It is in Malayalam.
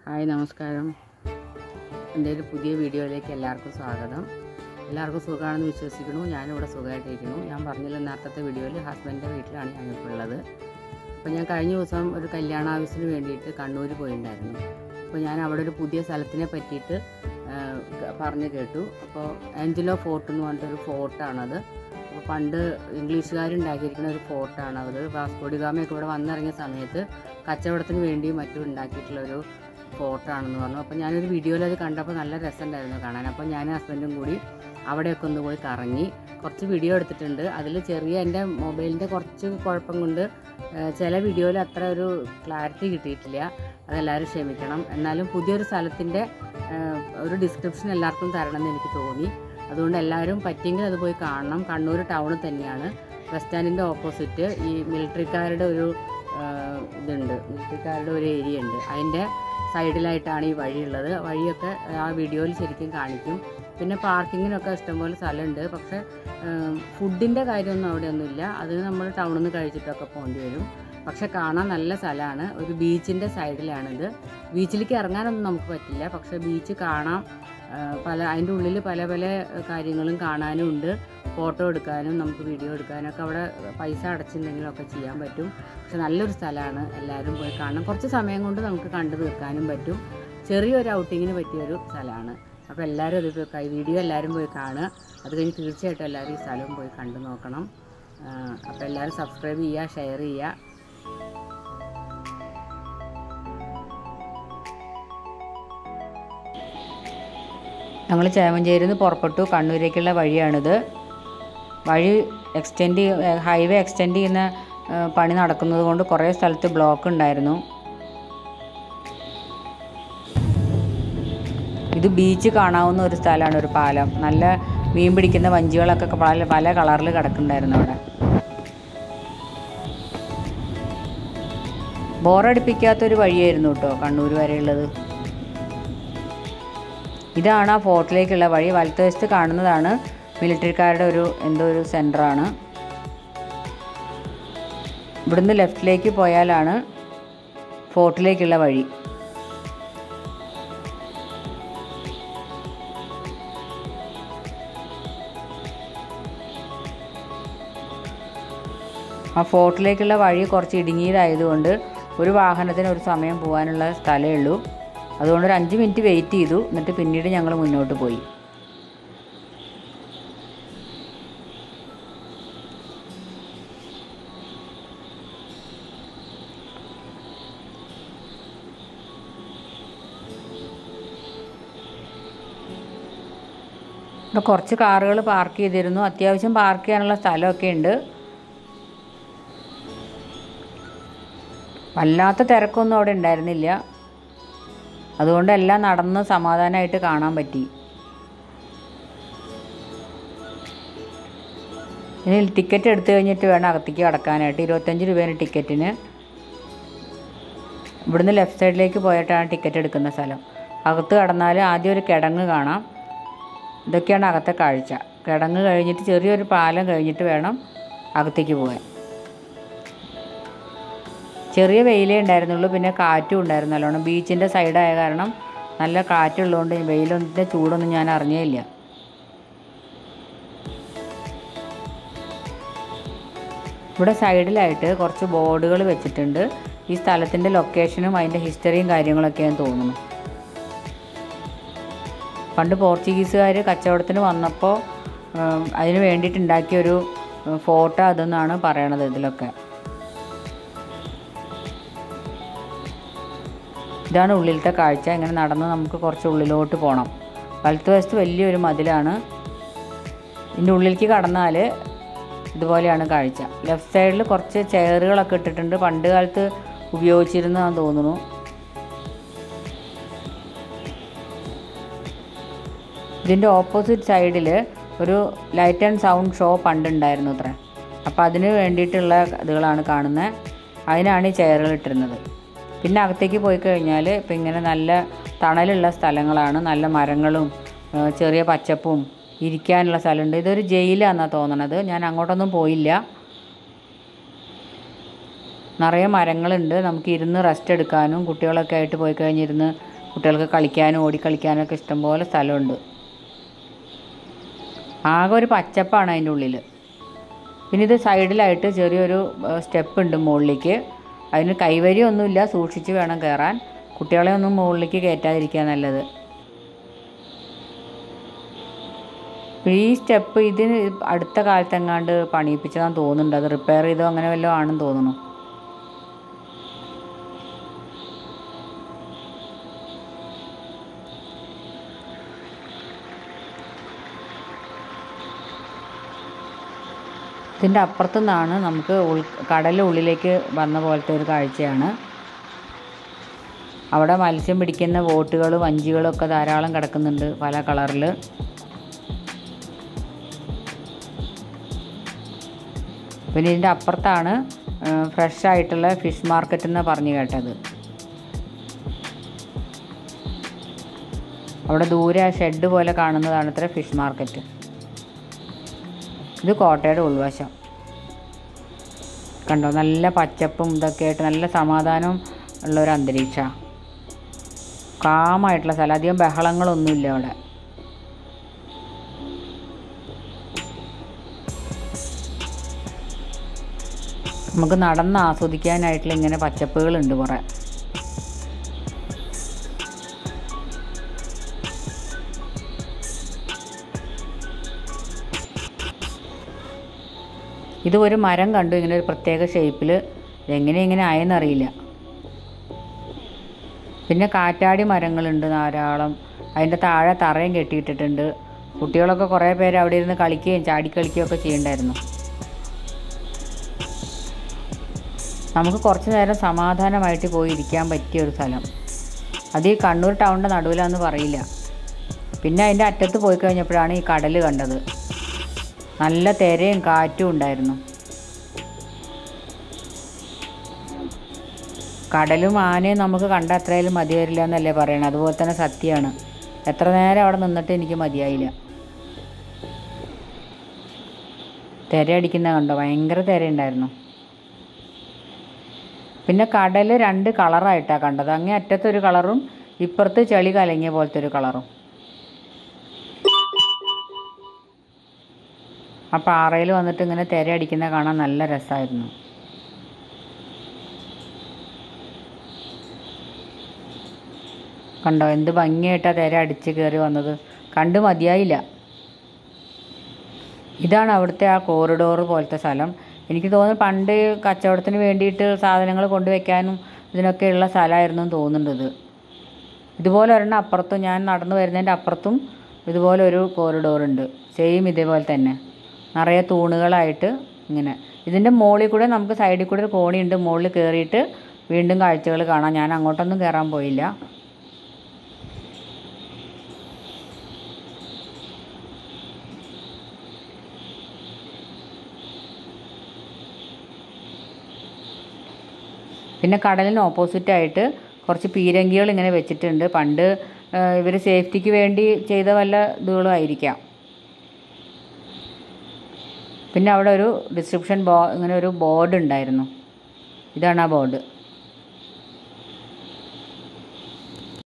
ഹായ് നമസ്കാരം എൻ്റെ ഒരു പുതിയ വീഡിയോയിലേക്ക് എല്ലാവർക്കും സ്വാഗതം എല്ലാവർക്കും സുഖമാണെന്ന് വിശ്വസിക്കുന്നു ഞാനിവിടെ സുഖമായിട്ടിരിക്കുന്നു ഞാൻ പറഞ്ഞില്ല നേരത്തെ വീഡിയോയിൽ ഹസ്ബൻഡിൻ്റെ വീട്ടിലാണ് ഞാനിപ്പോൾ ഉള്ളത് അപ്പോൾ ഞാൻ കഴിഞ്ഞ ദിവസം ഒരു കല്യാണ ആവശ്യത്തിന് വേണ്ടിയിട്ട് കണ്ണൂർ പോയിട്ടുണ്ടായിരുന്നു അപ്പോൾ ഞാൻ അവിടെ ഒരു പുതിയ സ്ഥലത്തിനെ പറ്റിയിട്ട് ആ, ക- പറഞ്ഞു കേട്ടു അപ്പോൾ ആഞ്ചലോ ഫോർട്ട് എന്ന് പറഞ്ഞിട്ടൊരു ഫോർട്ടാണത് അപ്പോൾ പണ്ട് ഇംഗ്ലീഷുകാരുണ്ടാക്കിയിരിക്കുന്ന ഒരു ഫോർട്ടാണ് അത് വാസ്കോഡിഗാമയൊക്കെ ഇവിടെ വന്നിറങ്ങിയ സമയത്ത് കച്ചവടത്തിന് വേണ്ടിയും മറ്റും ഉണ്ടാക്കിയിട്ടുള്ളൊരു ഫോർട്ടാണെന്ന് പറഞ്ഞു അപ്പോൾ ഞാനൊരു വീഡിയോയിൽ അത് കണ്ടപ്പോൾ നല്ല രസമുണ്ടായിരുന്നു കാണാൻ അപ്പോൾ ഞാൻ ഹസ്ബൻഡും കൂടി അവിടെയൊക്കെ ഒന്ന് പോയി കറങ്ങി കുറച്ച് വീഡിയോ എടുത്തിട്ടുണ്ട് അതിൽ ചെറിയ എൻ്റെ മൊബൈലിൻ്റെ കുറച്ച് കുഴപ്പം കൊണ്ട് ഏഹ്, ചില വീഡിയോയിൽ അത്ര ഒരു ക്ലാരിറ്റി കിട്ടിയിട്ടില്ല അതെല്ലാവരും ക്ഷമിക്കണം എന്നാലും പുതിയൊരു സ്ഥലത്തിൻ്റെ ഏഹ്, ഒരു ഡിസ്ക്രിപ്ഷൻ എല്ലാവർക്കും തരണമെന്ന് എനിക്ക് തോന്നി അതുകൊണ്ട് എല്ലാവരും പറ്റിയെങ്കിൽ അത് പോയി കാണണം കണ്ണൂർ ടൗണിൽ തന്നെയാണ് ബസ് സ്റ്റാൻഡിൻ്റെ ഓപ്പോസിറ്റ് ഈ മിലിറ്ററിക്കാരുടെ ഒരു ഏഹ്, ഇതുണ്ട് മിലിറ്ററിക്കാരുടെ ഒരു ഏരിയ ഉണ്ട് അതിൻ്റെ സൈഡിലായിട്ടാണ് ഈ വഴിയുള്ളത് വഴിയൊക്കെ ആ വീഡിയോയിൽ ശരിക്കും കാണിക്കും പിന്നെ പാർക്കിങ്ങിനൊക്കെ ഇഷ്ടംപോലെ സ്ഥലമുണ്ട് പക്ഷേ ഫുഡിൻ്റെ കാര്യമൊന്നും അവിടെ ഒന്നുമില്ല അത് നമ്മൾ ടൗണിൽ നിന്ന് കഴിച്ചിട്ടൊക്കെ പോകേണ്ടി വരും പക്ഷെ കാണാൻ നല്ല സ്ഥലമാണ് ഒരു ബീച്ചിൻ്റെ സൈഡിലാണിത് ബീച്ചിലേക്ക് ഇറങ്ങാനൊന്നും നമുക്ക് പറ്റില്ല പക്ഷേ ബീച്ച് കാണാം ആ, പല അതിൻ്റെ ഉള്ളിൽ പല പല കാര്യങ്ങളും കാണാനും ഉണ്ട് ഫോട്ടോ എടുക്കാനും നമുക്ക് വീഡിയോ എടുക്കാനൊക്കെ അവിടെ പൈസ അടച്ചിട്ടുണ്ടെങ്കിലൊക്കെ ചെയ്യാൻ പറ്റും പക്ഷെ നല്ലൊരു സ്ഥലമാണ് എല്ലാവരും പോയി കാണണം കുറച്ച് സമയം കൊണ്ട് നമുക്ക് കണ്ടു തീർക്കാനും പറ്റും ചെറിയൊരു ഔട്ടിങ്ങിന് പറ്റിയൊരു സ്ഥലമാണ് അപ്പോൾ എല്ലാവരും അത് പോയി ക- വീഡിയോ എല്ലാവരും പോയി കാണുക അത് കഴിഞ്ഞ് തീർച്ചയായിട്ടും എല്ലാവരും ഈ സ്ഥലവും പോയി കണ്ടു നോക്കണം അപ്പോൾ എല്ലാവരും സബ്സ്ക്രൈബ് ചെയ്യുക ഷെയർ ചെയ്യുക ഞങ്ങൾ ചേമഞ്ചേരിയിൽ നിന്ന് പുറപ്പെട്ടു കണ്ണൂരേക്കുള്ള വഴിയാണിത് വഴി എക്സ്റ്റെൻഡ് ഹൈവേ എക്സ്റ്റെൻഡ് ചെയ്യുന്ന ആ, പണി നടക്കുന്നത് കൊണ്ട് കുറേ സ്ഥലത്ത് ബ്ലോക്ക് ഉണ്ടായിരുന്നു ഇത് ബീച്ച് കാണാവുന്ന ഒരു സ്ഥലമാണ് ഒരു പാലം നല്ല മീൻ പിടിക്കുന്ന വഞ്ചികളൊക്കെ പല പല കളറിൽ കിടക്കുന്നുണ്ടായിരുന്നു അവിടെ ബോറടിപ്പിക്കാത്തൊരു വഴിയായിരുന്നു കേട്ടോ കണ്ണൂർ വരെയുള്ളത് ഇതാണ് ആ ഫോർട്ടിലേക്കുള്ള വഴി വലത്തുവശത്ത് കാണുന്നതാണ് മിലിറ്ററിക്കാരുടെ ഒരു എന്തോ ഒരു സെൻ്ററാണ് ഇവിടുന്ന് ലെഫ്റ്റിലേക്ക് പോയാലാണ് ഫോർട്ടിലേക്കുള്ള വഴി ആ ഫോർട്ടിലേക്കുള്ള വഴി കുറച്ച് ഇടുങ്ങിയതായതുകൊണ്ട് ഒരു വാഹനത്തിന് ഒരു സമയം പോകാനുള്ള സ്ഥലമേ ഉള്ളൂ അതുകൊണ്ട് ഒരു അഞ്ച് മിനിറ്റ് വെയിറ്റ് ചെയ്തു എന്നിട്ട് പിന്നീട് ഞങ്ങൾ മുന്നോട്ട് പോയി ഇവിടെ കുറച്ച് കാറുകൾ പാർക്ക് ചെയ്തിരുന്നു അത്യാവശ്യം പാർക്ക് ചെയ്യാനുള്ള സ്ഥലമൊക്കെ ഉണ്ട് വല്ലാത്ത തിരക്കൊന്നും അവിടെ ഉണ്ടായിരുന്നില്ല അതുകൊണ്ട് എല്ലാം നടന്ന് സമാധാനമായിട്ട് കാണാൻ പറ്റി ഇനി ടിക്കറ്റ് എടുത്തു കഴിഞ്ഞിട്ട് വേണം അകത്തേക്ക് കടക്കാനായിട്ട് ഇരുപത്തഞ്ച് രൂപയാണ് ടിക്കറ്റിന് ഇവിടുന്ന് ലെഫ്റ്റ് സൈഡിലേക്ക് പോയിട്ടാണ് ടിക്കറ്റ് എടുക്കുന്ന സ്ഥലം അകത്ത് കടന്നാൽ ആദ്യം ഒരു കിടങ്ങ് കാണാം ഇതൊക്കെയാണ് അകത്തെ കാഴ്ച കിടങ്ങ് കഴിഞ്ഞിട്ട് ചെറിയൊരു പാലം കഴിഞ്ഞിട്ട് വേണം അകത്തേക്ക് പോകാൻ ചെറിയ വെയിലേ ഉണ്ടായിരുന്നുള്ളൂ പിന്നെ കാറ്റും ഉണ്ടായിരുന്നു നല്ലോണം ബീച്ചിൻ്റെ സൈഡായ കാരണം നല്ല കാറ്റുള്ളതുകൊണ്ട് വെയിലൊന്നിൻ്റെ ചൂടൊന്നും ഞാൻ അറിഞ്ഞേ ഇല്ല ഇവിടെ സൈഡിലായിട്ട് കുറച്ച് ബോർഡുകൾ വെച്ചിട്ടുണ്ട് ഈ സ്ഥലത്തിൻ്റെ ലൊക്കേഷനും അതിൻ്റെ ഹിസ്റ്ററിയും കാര്യങ്ങളൊക്കെയാണ് തോന്നുന്നു പണ്ട് പോർച്ചുഗീസുകാർ കച്ചവടത്തിന് വന്നപ്പോൾ ഉം, അതിന് വേണ്ടിയിട്ട് ഉണ്ടാക്കിയൊരു ഉം, ഫോട്ടോ അതെന്നാണ് പറയണത് ഇതിലൊക്കെ ഇതാണ് ഉള്ളിലത്തെ കാഴ്ച ഇങ്ങനെ നടന്ന് നമുക്ക് കുറച്ച് ഉള്ളിലോട്ട് പോകണം വലത്തുവശത്ത് വലിയൊരു മതിലാണ് ഇതിൻ്റെ ഉള്ളിലേക്ക് കടന്നാൽ ഇതുപോലെയാണ് കാഴ്ച ലെഫ്റ്റ് സൈഡിൽ കുറച്ച് ചെയറുകളൊക്കെ ഇട്ടിട്ടുണ്ട് പണ്ട് കാലത്ത് ഉപയോഗിച്ചിരുന്നതാണെന്ന് തോന്നുന്നു ഇതിൻ്റെ ഓപ്പോസിറ്റ് സൈഡിൽ ഒരു ലൈറ്റ് ആൻഡ് സൗണ്ട് ഷോ പണ്ടുണ്ടായിരുന്നു അത്ര അപ്പോൾ അതിന് വേണ്ടിയിട്ടുള്ള ഇതുകളാണ് കാണുന്നത് അതിനാണ് ഈ ചെയറുകൾ ഇട്ടിരുന്നത് പിന്നെ അകത്തേക്ക് പോയി കഴിഞ്ഞാൽ ഇപ്പം ഇങ്ങനെ നല്ല തണലുള്ള സ്ഥലങ്ങളാണ് നല്ല മരങ്ങളും ആ, ചെറിയ പച്ചപ്പും ഇരിക്കാനുള്ള സ്ഥലമുണ്ട് ഇതൊരു ജയിലാണെന്നാണ് തോന്നണത് ഞാൻ അങ്ങോട്ടൊന്നും പോയില്ല നിറയെ മരങ്ങളുണ്ട് നമുക്ക് ഇരുന്ന് റെസ്റ്റ് എടുക്കാനും കുട്ടികളൊക്കെ ആയിട്ട് പോയി കഴിഞ്ഞിരുന്ന് കുട്ടികൾക്ക് കളിക്കാനും ഓടി കളിക്കാനും ഒക്കെ ഇഷ്ടംപോലെ സ്ഥലമുണ്ട് ആകെ ഒരു പച്ചപ്പാണ് അതിൻ്റെ ഉള്ളിൽ പിന്നെ ഇത് സൈഡിലായിട്ട് ചെറിയൊരു സ്റ്റെപ്പ് ഉണ്ട് മുകളിലേക്ക് അതിന് കൈവരിയൊന്നുമില്ല സൂക്ഷിച്ച് വേണം കയറാൻ കുട്ടികളെ ഒന്നും മുകളിലേക്ക് കയറ്റാതിരിക്കുക നല്ലത് ഈ സ്റ്റെപ്പ് ഇതിന് അടുത്ത കാലത്തെങ്ങാണ്ട് പണിയിപ്പിച്ചതാന്ന് തോന്നുന്നുണ്ട് അത് റിപ്പയർ ചെയ്തോ അങ്ങനെ വല്ലതും ആണെന്ന് തോന്നുന്നു ഇതിൻ്റെ അപ്പുറത്തു നിന്നാണ് നമുക്ക് ഉൾ കടലിൻ്റെ ഉള്ളിലേക്ക് വന്ന പോലത്തെ ഒരു കാഴ്ചയാണ് അവിടെ മത്സ്യം പിടിക്കുന്ന ബോട്ടുകൾ വഞ്ചികളും ഒക്കെ ധാരാളം കിടക്കുന്നുണ്ട് പല കളറിൽ പിന്നെ ഇതിൻ്റെ അപ്പുറത്താണ് ഫ്രഷ് ആയിട്ടുള്ള ഫിഷ് മാർക്കറ്റ് എന്ന് പറഞ്ഞു കേട്ടത് അവിടെ ദൂരെ ആ ഷെഡ് പോലെ കാണുന്നതാണ് ഇത്ര ഫിഷ് മാർക്കറ്റ് ഇത് കോട്ടയുടെ ഉൾവശം കണ്ടോ നല്ല പച്ചപ്പും ഇതൊക്കെ ആയിട്ട് നല്ല സമാധാനം ഉള്ള ഒരു അന്തരീക്ഷമാണ് കാമായിട്ടുള്ള സ്ഥലം അധികം ബഹളങ്ങളൊന്നുമില്ല അവിടെ നമുക്ക് നടന്ന് ആസ്വദിക്കാനായിട്ടുള്ള ഇങ്ങനെ പച്ചപ്പുകളുണ്ട് കുറേ ഇത് ഒരു മരം കണ്ടു ഇങ്ങനെ ഒരു പ്രത്യേക ഷേപ്പിൽ എങ്ങനെ ഇങ്ങനെ ആയെന്നറിയില്ല പിന്നെ കാറ്റാടി മരങ്ങളുണ്ട് ധാരാളം അതിൻ്റെ താഴെ തറയും കെട്ടിയിട്ടിട്ടുണ്ട് കുട്ടികളൊക്കെ കുറേ പേര് അവിടെ ഇരുന്ന് കളിക്കുകയും ചാടിക്കളിക്കുകയും ഒക്കെ ചെയ്യണ്ടായിരുന്നു നമുക്ക് കുറച്ച് നേരം സമാധാനമായിട്ട് പോയി ഇരിക്കാൻ പറ്റിയ ഒരു സ്ഥലം അത് ഈ കണ്ണൂർ ടൗണിൻ്റെ നടുവിലാന്ന് പറയില്ല പിന്നെ അതിൻ്റെ അറ്റത്ത് പോയി കഴിഞ്ഞപ്പോഴാണ് ഈ കടൽ കണ്ടത് നല്ല തിരയും കാറ്റും ഉണ്ടായിരുന്നു കടലും ആനയും നമുക്ക് കണ്ട അത്രയായാലും മതി വരില്ല എന്നല്ലേ പറയണത് അതുപോലെ തന്നെ സത്യമാണ് എത്ര നേരം അവിടെ നിന്നിട്ട് എനിക്ക് മതിയായില്ല തിര അടിക്കുന്ന കണ്ടോ ഭയങ്കര തിരയുണ്ടായിരുന്നു പിന്നെ കടൽ രണ്ട് കളറായിട്ടാണ് കണ്ടത് അങ്ങേ അറ്റത്തൊരു കളറും ഇപ്പുറത്ത് ചെളി കലങ്ങിയ പോലത്തെ ഒരു കളറും ആ പാറയിൽ വന്നിട്ട് ഇങ്ങനെ തിര അടിക്കുന്ന കാണാൻ നല്ല രസമായിരുന്നു കണ്ടോ എന്ത് ഭംഗിയായിട്ടാണ് തിര അടിച്ച് കയറി വന്നത് കണ്ടു മതിയായില്ല ഇതാണ് അവിടുത്തെ ആ കോറിഡോർ പോലത്തെ സ്ഥലം എനിക്ക് തോന്നുന്നു പണ്ട് കച്ചവടത്തിന് വേണ്ടിയിട്ട് സാധനങ്ങൾ കൊണ്ടുവയ്ക്കാനും ഇതിനൊക്കെയുള്ള സ്ഥലമായിരുന്നു എന്ന് തോന്നുന്നുണ്ട് ഇതുപോലെ ഒരെണ്ണം അപ്പുറത്തും ഞാൻ നടന്നു വരുന്നതിൻ്റെ അപ്പുറത്തും ഇതുപോലെ ഒരു കോറിഡോർ ഉണ്ട് സെയിം ഇതേപോലെ തന്നെ നിറയെ തൂണുകളായിട്ട് ഇങ്ങനെ ഇതിൻ്റെ മുകളിൽ കൂടെ നമുക്ക് സൈഡിൽ കൂടെ ഒരു കോണിയുണ്ട് മുകളിൽ കയറിയിട്ട് വീണ്ടും കാഴ്ചകൾ കാണാം ഞാൻ അങ്ങോട്ടൊന്നും കയറാൻ പോയില്ല പിന്നെ കടലിന് ഓപ്പോസിറ്റായിട്ട് കുറച്ച് പീരങ്കികൾ ഇങ്ങനെ വെച്ചിട്ടുണ്ട് പണ്ട് ഇവർ സേഫ്റ്റിക്ക് വേണ്ടി ചെയ്ത വല്ല ഇതുകളും ആയിരിക്കാം പിന്നെ അവിടെ ഒരു ഡിസ്ക്രിപ്ഷൻ ബോ ഇങ്ങനെ ഒരു ബോർഡ് ഉണ്ടായിരുന്നു ഇതാണ് ആ ബോർഡ്